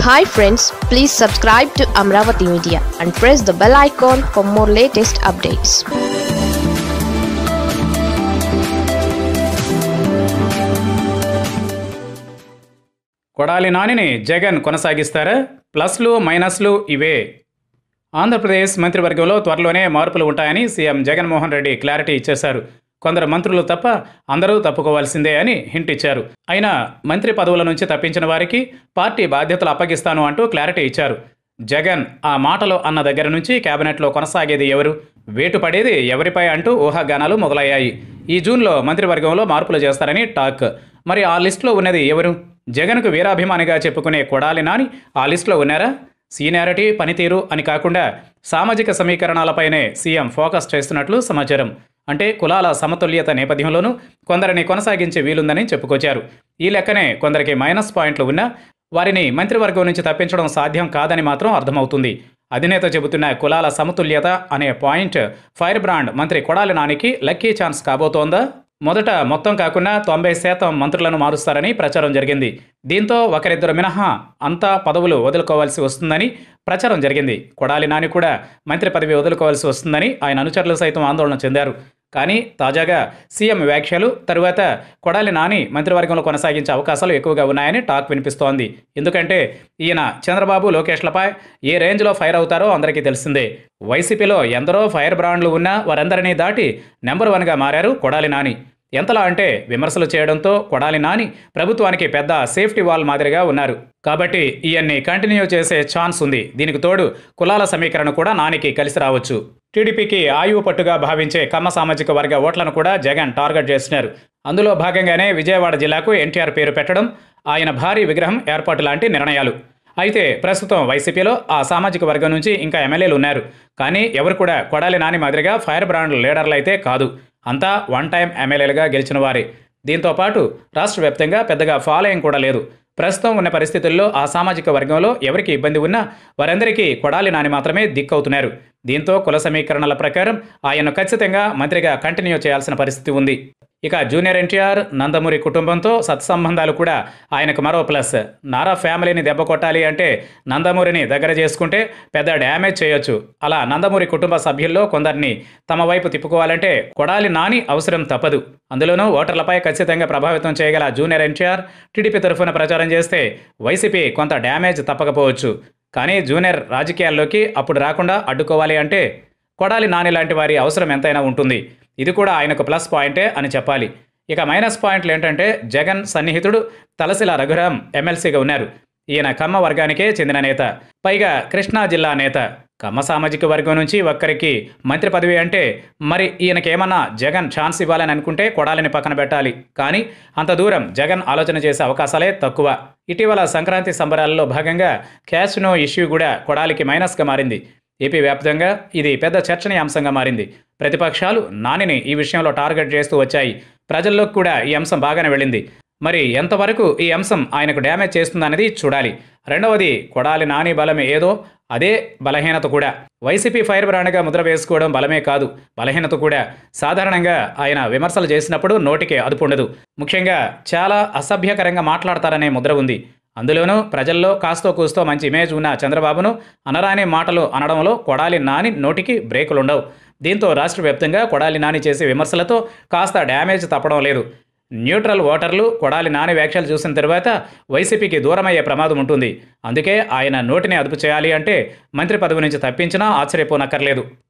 hi friends please subscribe to Amaravati media and press the bell icon for more latest updates Kodali నానిని జగన్ కొనసాగిస్తారా ప్లస్లు మైనస్లు ఇవే ఆంధ్రప్రదేశ్ మంత్రివర్గంలో త్వరలోనే మార్పులు ఉంటాయని సీఎం జగన్మోహన్ రెడ్డి క్లారిటీ ఇచ్చేశారు కొందరు మంత్రులు తప్ప అందరూ తప్పుకోవాల్సిందే అని హింట్ ఇచ్చారు అయినా మంత్రి పదవుల నుంచి తప్పించిన వారికి పార్టీ బాధ్యతలు అప్పగిస్తాను అంటూ క్లారిటీ ఇచ్చారు జగన్ ఆ మాటలు అన్న దగ్గర నుంచి కేబినెట్లో కొనసాగేది ఎవరు వేటు పడేది ఎవరిపై అంటూ ఊహాగానాలు మొదలయ్యాయి ఈ జూన్లో మంత్రివర్గంలో మార్పులు చేస్తారని టాక్ మరి ఆ లిస్టులో ఉన్నది ఎవరు జగన్కు వీరాభిమానిగా చెప్పుకునే కొడాలి నాని ఆ లిస్టులో ఉన్నారా సీనియారిటీ పనితీరు అని కాకుండా సామాజిక సమీకరణాలపైనే సీఎం ఫోకస్ చేస్తున్నట్లు సమాచారం అంటే కులాల సమతుల్యత నేపథ్యంలోనూ కొందరిని కొనసాగించే వీలుందని చెప్పుకొచ్చారు ఈ లెక్కనే కొందరికి మైనస్ పాయింట్లు ఉన్నా వారిని మంత్రివర్గం నుంచి తప్పించడం సాధ్యం కాదని మాత్రం అర్థమవుతుంది అధినేత చెబుతున్న కులాల సమతుల్యత అనే పాయింట్ ఫైర్ బ్రాండ్ మంత్రి కొడాలి నానికి లక్కీ ఛాన్స్ కాబోతోందా మొదట మొత్తం కాకుండా తొంభై శాతం మంత్రులను మారుస్తారని ప్రచారం జరిగింది దీంతో ఒకరిద్దరు మినహా అంతా పదవులు వదులుకోవాల్సి వస్తుందని ప్రచారం జరిగింది కొడాలి నాని కూడా మంత్రి పదవి వదులుకోవాల్సి వస్తుందని ఆయన అనుచరులు సైతం ఆందోళన చెందారు కానీ తాజాగా సీఎం వ్యాఖ్యలు తరువాత కొడాలి నాని మంత్రివర్గంలో కొనసాగించే అవకాశాలు ఎక్కువగా ఉన్నాయని టాక్ వినిపిస్తోంది ఎందుకంటే ఈయన చంద్రబాబు లోకేష్లపై ఏ రేంజ్లో ఫైర్ అవుతారో అందరికీ తెలిసిందే వైసీపీలో ఎందరో ఫైర్ బ్రాండ్లు ఉన్నా వారందరినీ దాటి నెంబర్ వన్గా మారారు కొడాలి నాని ఎంతలా అంటే విమర్శలు చేయడంతో కొడాలి నాని ప్రభుత్వానికి పెద్ద సేఫ్టీ వాల్ మాదిరిగా ఉన్నారు కాబట్టి ఈయన్ని కంటిన్యూ చేసే ఛాన్స్ ఉంది దీనికి తోడు కులాల సమీకరణ కూడా నానికి కలిసి రావచ్చు టీడీపీకి ఆయువు పట్టుగా భావించే కమ్మ సామాజిక వర్గ ఓట్లను కూడా జగన్ టార్గెట్ చేస్తున్నారు అందులో భాగంగానే విజయవాడ జిల్లాకు ఎన్టీఆర్ పేరు పెట్టడం ఆయన భారీ విగ్రహం ఏర్పాటు లాంటి నిర్ణయాలు అయితే ప్రస్తుతం వైసీపీలో ఆ సామాజిక వర్గం నుంచి ఇంకా ఎమ్మెల్యేలు ఉన్నారు కానీ ఎవరు కూడా కొడాలి నాని మాదిరిగా ఫైర్ బ్రాండ్ లీడర్లు అయితే కాదు అంతా వన్ టైం ఎమ్మెల్యేలుగా గెలిచిన వారే దీంతో పాటు రాష్ట్ర వ్యాప్తంగా పెద్దగా ఫాలోయింగ్ కూడా లేదు ప్రస్తుతం ఉన్న పరిస్థితుల్లో ఆ సామాజిక వర్గంలో ఎవరికి ఇబ్బంది ఉన్నా వారందరికీ కొడాలి నాని మాత్రమే దిక్కవుతున్నారు దీంతో కుల సమీకరణల ప్రకారం ఆయన్ను ఖచ్చితంగా మంత్రిగా కంటిన్యూ చేయాల్సిన పరిస్థితి ఉంది ఇక జూనియర్ ఎన్టీఆర్ నందమూరి కుటుంబంతో సత్సంబంధాలు కూడా ఆయనకు మరో ప్లస్ నారా ఫ్యామిలీని దెబ్బ కొట్టాలి అంటే నందమూరిని దగ్గర చేసుకుంటే పెద్ద డ్యామేజ్ చేయొచ్చు అలా నందమూరి కుటుంబ సభ్యుల్లో కొందరిని తమ వైపు తిప్పుకోవాలంటే కొడాలి నాని అవసరం తప్పదు అందులోనూ ఓటర్లపై ఖచ్చితంగా ప్రభావితం చేయగల జూనియర్ ఎన్టీఆర్ టీడీపీ తరఫున ప్రచారం చేస్తే వైసీపీ కొంత డ్యామేజ్ తప్పకపోవచ్చు కానీ జూనియర్ రాజకీయాల్లోకి అప్పుడు రాకుండా అడ్డుకోవాలి అంటే కొడాలి నాని లాంటి వారి అవసరం ఎంతైనా ఉంటుంది ఇది కూడా ఆయనకు ప్లస్ పాయింటే అని చెప్పాలి ఇక మైనస్ పాయింట్లు ఏంటంటే జగన్ సన్నిహితుడు తలసిల రఘురాం ఎమ్మెల్సీగా ఉన్నారు ఈయన కమ్మ వర్గానికే చెందిన నేత పైగా కృష్ణా జిల్లా నేత కమ్మ సామాజిక వర్గం నుంచి ఒక్కరికి మంత్రి పదవి అంటే మరి ఈయనకేమన్నా జగన్ ఛాన్స్ ఇవ్వాలని అనుకుంటే కొడాలిని పక్కన పెట్టాలి కానీ అంత దూరం జగన్ ఆలోచన చేసే అవకాశాలే తక్కువ ఇటీవల సంక్రాంతి సంబరాలలో భాగంగా క్యాష్నో ఇష్యూ కూడా కొడాలికి మైనస్గా మారింది ఏపీ వ్యాప్తంగా ఇది పెద్ద చర్చనీయాంశంగా మారింది ప్రతిపక్షాలు నానిని ఈ విషయంలో టార్గెట్ చేస్తూ వచ్చాయి ప్రజల్లోకి కూడా ఈ అంశం బాగానే వెళ్ళింది మరి ఎంతవరకు ఈ అంశం ఆయనకు డ్యామేజ్ చేస్తుందనేది చూడాలి రెండవది కొడాలి నాని బలం ఏదో అదే బలహీనత కూడా వైసీపీ ఫైర్ బ్రాండ్గా ముద్ర వేసుకోవడం బలమే కాదు బలహీనత కూడా సాధారణంగా ఆయన విమర్శలు చేసినప్పుడు నోటికి అదుపు ఉండదు ముఖ్యంగా చాలా అసభ్యకరంగా మాట్లాడతారనే ముద్ర ఉంది అందులోనూ ప్రజల్లో కాస్తో కూస్తో మంచి ఇమేజ్ ఉన్న చంద్రబాబును అనరాని మాటలు అనడంలో కొడాలి నాని నోటికి బ్రేకులుండవు దీంతో రాష్ట్ర వ్యాప్తంగా కొడాలి నాని చేసే విమర్శలతో కాస్త డ్యామేజ్ తప్పడం లేదు న్యూట్రల్ ఓటర్లు కొడాలి నాని వ్యాఖ్యలు చూసిన తర్వాత వైసీపీకి దూరమయ్యే ప్రమాదం ఉంటుంది అందుకే ఆయన నోటిని అదుపు చేయాలి అంటే మంత్రి పదవి నుంచి తప్పించినా ఆశ్చర్యపోనక్కర్లేదు